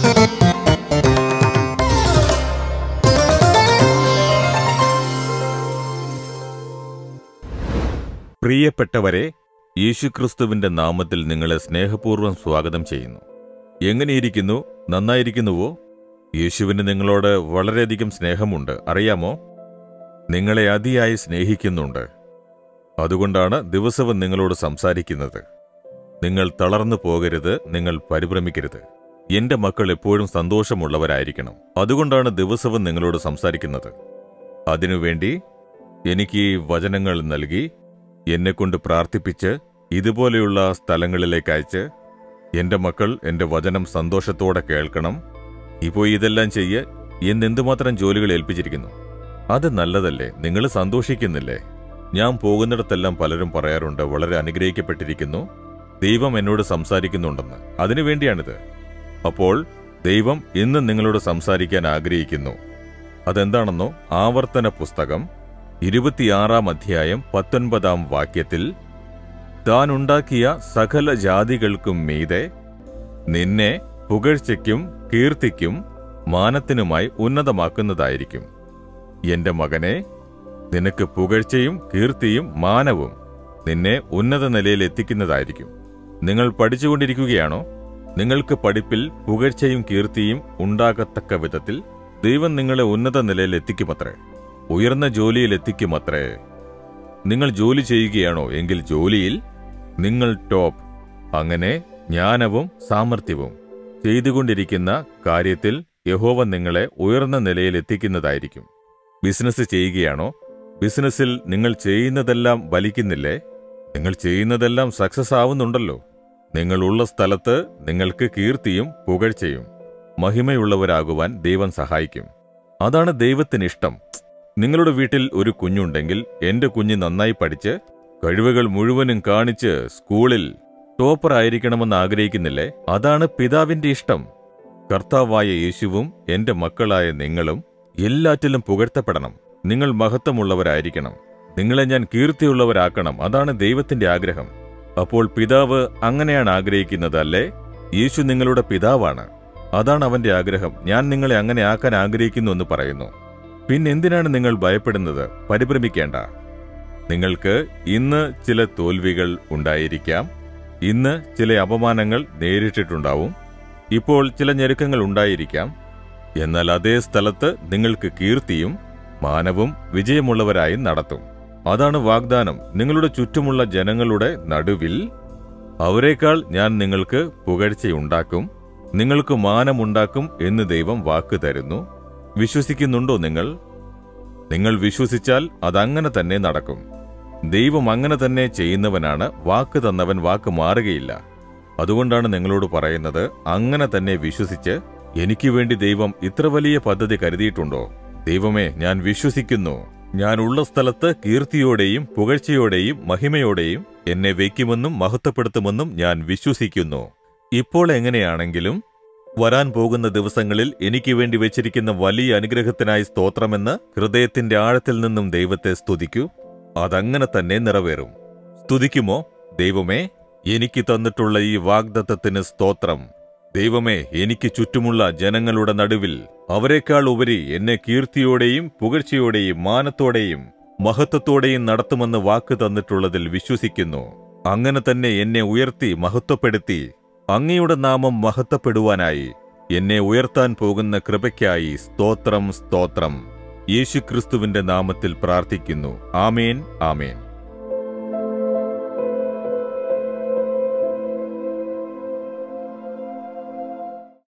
പ്രിയപ്പെട്ടവരെ യേശുക്രിസ്തുവിന്റെ നാമത്തിൽ നിങ്ങളെ സ്നേഹപൂർവ്വം സ്വാഗതം ചെയ്യുന്നു എങ്ങനെയിരിക്കുന്നു നന്നായിരിക്കുന്നുവോ യേശുവിന് നിങ്ങളോട് വളരെയധികം സ്നേഹമുണ്ട് അറിയാമോ നിങ്ങളെ അതിയായി സ്നേഹിക്കുന്നുണ്ട് അതുകൊണ്ടാണ് ദിവസവും നിങ്ങളോട് സംസാരിക്കുന്നത് നിങ്ങൾ തളർന്നു പോകരുത് നിങ്ങൾ പരിഭ്രമിക്കരുത് എന്റെ മക്കൾ എപ്പോഴും സന്തോഷമുള്ളവരായിരിക്കണം അതുകൊണ്ടാണ് ദിവസവും നിങ്ങളോട് സംസാരിക്കുന്നത് അതിനുവേണ്ടി എനിക്ക് ഈ വചനങ്ങൾ നൽകി എന്നെക്കൊണ്ട് പ്രാർത്ഥിപ്പിച്ച് ഇതുപോലെയുള്ള സ്ഥലങ്ങളിലേക്ക് അയച്ച് എന്റെ മക്കൾ എന്റെ വചനം സന്തോഷത്തോടെ കേൾക്കണം ഇപ്പോ ഇതെല്ലാം ചെയ്യ് എന്നെന്തുമാത്രം ജോലികൾ ഏൽപ്പിച്ചിരിക്കുന്നു അത് നല്ലതല്ലേ നിങ്ങൾ സന്തോഷിക്കുന്നില്ലേ ഞാൻ പോകുന്നിടത്തെല്ലാം പലരും പറയാറുണ്ട് വളരെ അനുഗ്രഹിക്കപ്പെട്ടിരിക്കുന്നു ദൈവം എന്നോട് സംസാരിക്കുന്നുണ്ടെന്ന് അതിനുവേണ്ടിയാണിത് അപ്പോൾ ദൈവം ഇന്ന് നിങ്ങളോട് സംസാരിക്കാൻ ആഗ്രഹിക്കുന്നു അതെന്താണെന്നോ ആവർത്തന പുസ്തകം ഇരുപത്തിയാറാം അധ്യായം പത്തൊൻപതാം വാക്യത്തിൽ താൻ ഉണ്ടാക്കിയ സകല ജാതികൾക്കും മീതെ നിന്നെ പുകഴ്ചയ്ക്കും കീർത്തിക്കും മാനത്തിനുമായി ഉന്നതമാക്കുന്നതായിരിക്കും എന്റെ മകനെ നിനക്ക് പുകഴ്ചയും കീർത്തിയും മാനവും നിന്നെ ഉന്നത നിലയിൽ എത്തിക്കുന്നതായിരിക്കും നിങ്ങൾ പഠിച്ചുകൊണ്ടിരിക്കുകയാണോ നിങ്ങൾക്ക് പഠിപ്പിൽ പുകഴ്ചയും കീർത്തിയും ഉണ്ടാകത്തക്ക വിധത്തിൽ ദൈവം നിങ്ങളെ ഉന്നത നിലയിൽ എത്തിക്കുമത്രേ ഉയർന്ന ജോലിയിൽ എത്തിക്കുമത്രേ നിങ്ങൾ ജോലി ചെയ്യുകയാണോ എങ്കിൽ ജോലിയിൽ നിങ്ങൾ ടോപ്പ് അങ്ങനെ ജ്ഞാനവും സാമർഥ്യവും ചെയ്തുകൊണ്ടിരിക്കുന്ന കാര്യത്തിൽ യഹോവ നിങ്ങളെ ഉയർന്ന നിലയിൽ എത്തിക്കുന്നതായിരിക്കും ബിസിനസ് ചെയ്യുകയാണോ ബിസിനസ്സിൽ നിങ്ങൾ ചെയ്യുന്നതെല്ലാം വലിക്കുന്നില്ലേ നിങ്ങൾ ചെയ്യുന്നതെല്ലാം സക്സസ് ആവുന്നുണ്ടല്ലോ നിങ്ങളുള്ള സ്ഥലത്ത് നിങ്ങൾക്ക് കീർത്തിയും പുകഴ്ചയും മഹിമയുള്ളവരാകുവാൻ ദൈവം സഹായിക്കും അതാണ് ദൈവത്തിന് ഇഷ്ടം നിങ്ങളുടെ വീട്ടിൽ ഒരു കുഞ്ഞുണ്ടെങ്കിൽ എന്റെ കുഞ്ഞ് നന്നായി പഠിച്ച് കഴിവുകൾ മുഴുവനും കാണിച്ച് സ്കൂളിൽ ടോപ്പർ ആയിരിക്കണമെന്ന് ആഗ്രഹിക്കുന്നില്ലേ അതാണ് പിതാവിന്റെ ഇഷ്ടം കർത്താവായ യേശുവും എന്റെ മക്കളായ നിങ്ങളും എല്ലാറ്റിലും പുകഴ്ത്തപ്പെടണം നിങ്ങൾ മഹത്വമുള്ളവരായിരിക്കണം നിങ്ങളെ ഞാൻ കീർത്തിയുള്ളവരാക്കണം അതാണ് ദൈവത്തിന്റെ ആഗ്രഹം അപ്പോൾ പിതാവ് അങ്ങനെയാണ് ആഗ്രഹിക്കുന്നത് അല്ലേ യേശു നിങ്ങളുടെ പിതാവാണ് അതാണ് അവന്റെ ആഗ്രഹം ഞാൻ നിങ്ങളെ അങ്ങനെ ആക്കാൻ ആഗ്രഹിക്കുന്നു എന്ന് പറയുന്നു പിന്നെന്തിനാണ് നിങ്ങൾ ഭയപ്പെടുന്നത് പരിഭ്രമിക്കേണ്ട നിങ്ങൾക്ക് ഇന്ന് ചില തോൽവികൾ ഉണ്ടായിരിക്കാം ഇന്ന് ചില അപമാനങ്ങൾ നേരിട്ടിട്ടുണ്ടാവും ഇപ്പോൾ ചില ഞെരുക്കങ്ങൾ ഉണ്ടായിരിക്കാം എന്നാൽ അതേ സ്ഥലത്ത് നിങ്ങൾക്ക് കീർത്തിയും മാനവും വിജയമുള്ളവരായി നടത്തും അതാണ് വാഗ്ദാനം നിങ്ങളുടെ ചുറ്റുമുള്ള ജനങ്ങളുടെ നടുവിൽ അവരെക്കാൾ ഞാൻ നിങ്ങൾക്ക് പുകഴ്ചയുണ്ടാക്കും നിങ്ങൾക്ക് മാനമുണ്ടാക്കും എന്ന് ദൈവം വാക്ക് തരുന്നു വിശ്വസിക്കുന്നുണ്ടോ നിങ്ങൾ നിങ്ങൾ വിശ്വസിച്ചാൽ അതങ്ങനെ തന്നെ നടക്കും ദൈവം അങ്ങനെ തന്നെ ചെയ്യുന്നവനാണ് വാക്ക് തന്നവൻ വാക്ക് മാറുകയില്ല അതുകൊണ്ടാണ് നിങ്ങളോട് പറയുന്നത് അങ്ങനെ തന്നെ വിശ്വസിച്ച് എനിക്ക് വേണ്ടി ദൈവം ഇത്ര വലിയ പദ്ധതി കരുതിയിട്ടുണ്ടോ ദൈവമേ ഞാൻ വിശ്വസിക്കുന്നു ഞാൻ ഉള്ള സ്ഥലത്ത് കീർത്തിയോടെയും പുകഴ്ചയോടെയും മഹിമയോടെയും എന്നെ വയ്ക്കുമെന്നും മഹത്വപ്പെടുത്തുമെന്നും ഞാൻ വിശ്വസിക്കുന്നു ഇപ്പോൾ എങ്ങനെയാണെങ്കിലും വരാൻ പോകുന്ന ദിവസങ്ങളിൽ എനിക്ക് വേണ്ടി വെച്ചിരിക്കുന്ന വലിയ അനുഗ്രഹത്തിനായി സ്തോത്രമെന്ന് ഹൃദയത്തിന്റെ ആഴത്തിൽ നിന്നും ദൈവത്തെ സ്തുതിക്കൂ അതങ്ങനെ തന്നെ നിറവേറും സ്തുതിക്കുമോ ദൈവമേ എനിക്ക് തന്നിട്ടുള്ള ഈ വാഗ്ദത്തത്തിന് സ്തോത്രം ദൈവമേ എനിക്ക് ചുറ്റുമുള്ള ജനങ്ങളുടെ നടുവിൽ അവരെക്കാൾ ഉപരി എന്നെ കീർത്തിയോടെയും പുകഴ്ചയോടെയും മാനത്തോടെയും മഹത്വത്തോടെയും നടത്തുമെന്ന് വാക്ക് തന്നിട്ടുള്ളതിൽ വിശ്വസിക്കുന്നു അങ്ങനെ തന്നെ എന്നെ ഉയർത്തി മഹത്വപ്പെടുത്തി അങ്ങയുടെ നാമം മഹത്വപ്പെടുവാനായി എന്നെ ഉയർത്താൻ പോകുന്ന കൃപയ്ക്കായി സ്തോത്രം സ്തോത്രം യേശുക്രിസ്തുവിന്റെ നാമത്തിൽ പ്രാർത്ഥിക്കുന്നു ആമേൻ ആമേൻ